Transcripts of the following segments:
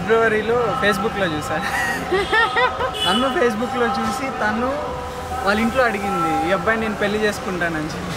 ఫిబ్రవరిలో ఫేస్బుక్లో చూసాను నన్ను ఫేస్బుక్లో చూసి తను వాళ్ళ ఇంట్లో అడిగింది ఈ అబ్బాయి నేను పెళ్లి చేసుకుంటానని చెప్పి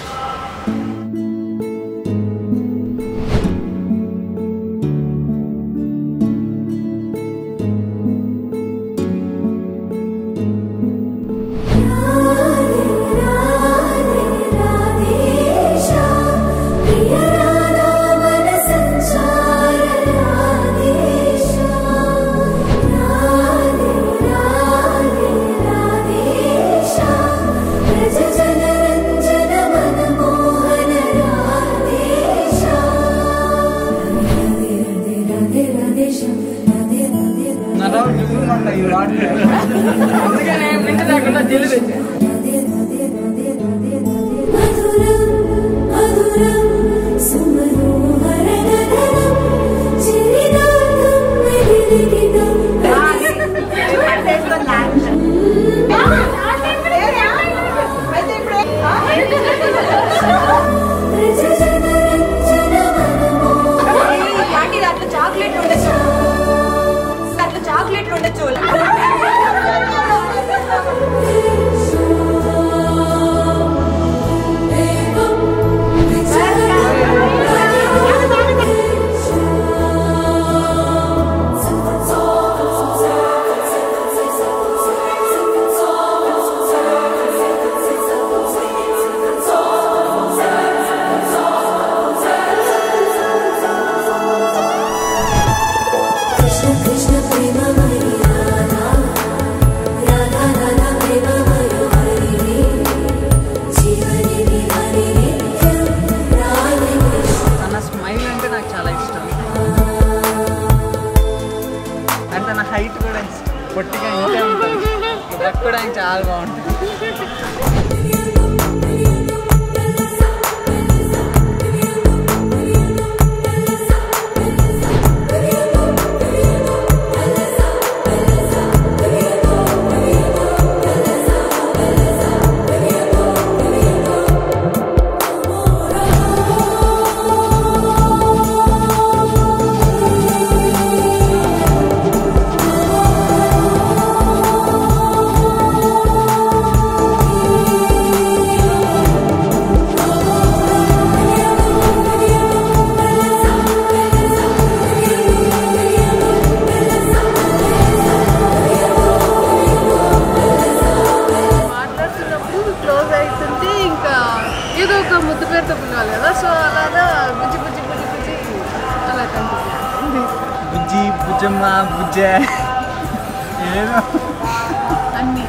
నా రావు చూసుకుంటా ఈ వాటర్ అందుకనే వింట లేకుండా జల్లి తెచ్చా అట్లా చాక్లెట్లు ఉండొచ్చు అట్లా చాక్లెట్లు ఉండొచ్చు కృష్ణ కృష్ణ ప్రేమ మరి రాధా రాధా రాధా ప్రేమ మరి హరి జీవని హరి నిత్యం రాధే కృష్ణ తన స్మైల్ అంటే నాకు చాలా ఇష్టం అండ్ తన హైట్ కూడా పొట్టిగా ఇంతే ఉంటుంది దక్కడానికి చాలా బాగుంటుంది మాట్లాడుతున్నప్పుడు క్లోజ్ అవుతుంటే ఇంకా ఏదో ఒక ముద్దు పేరుతో పిలవాలి కదా సో అలాగా బుజ్జి బుజ్జి బుజ్జి బుజ్జి అలా కంటిన్యూ బుజ్జి బుజ్జమ్మ బుజ్జ ఏదో అన్నీ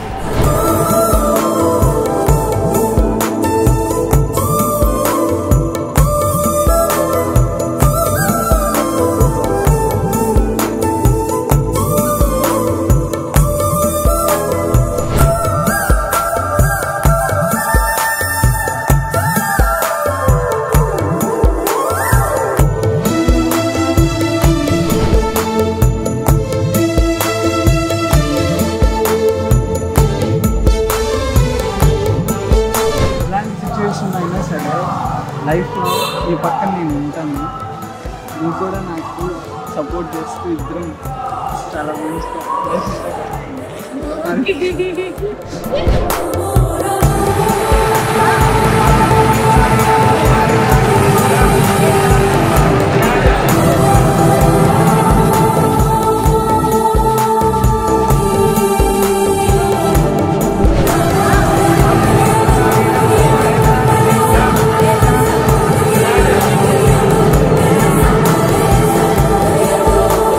ఎలాంటి సిచ్యువేషన్ అయినా సరే లైఫ్లో ఈ పక్కన నేను ఉంటాను నువ్వు కూడా నాకు సపోర్ట్ చేస్తూ ఇద్దరం చాలా మంచిగా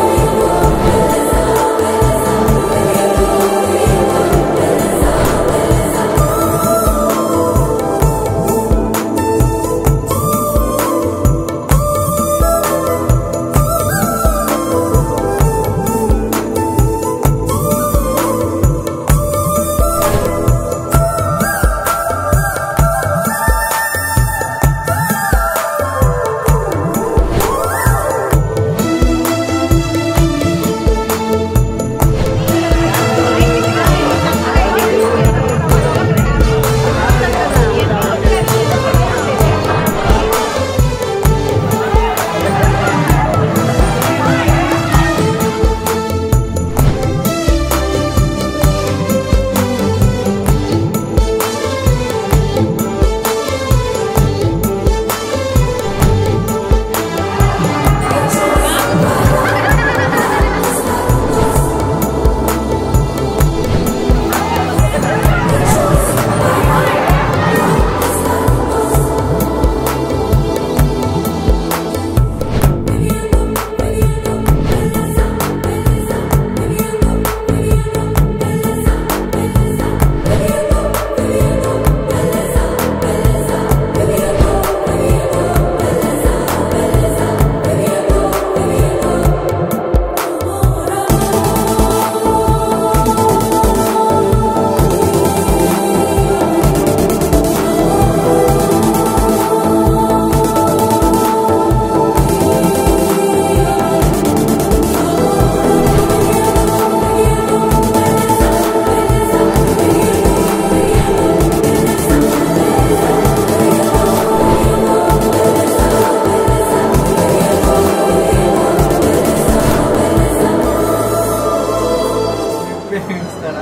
రాధే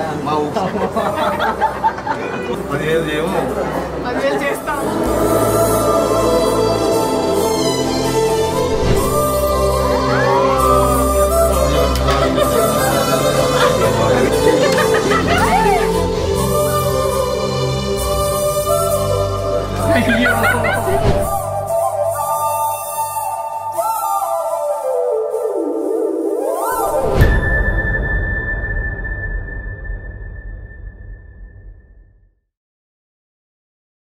మా ఊపు పదివేలు చేయము పదివేలు చేస్తాం అయ్యో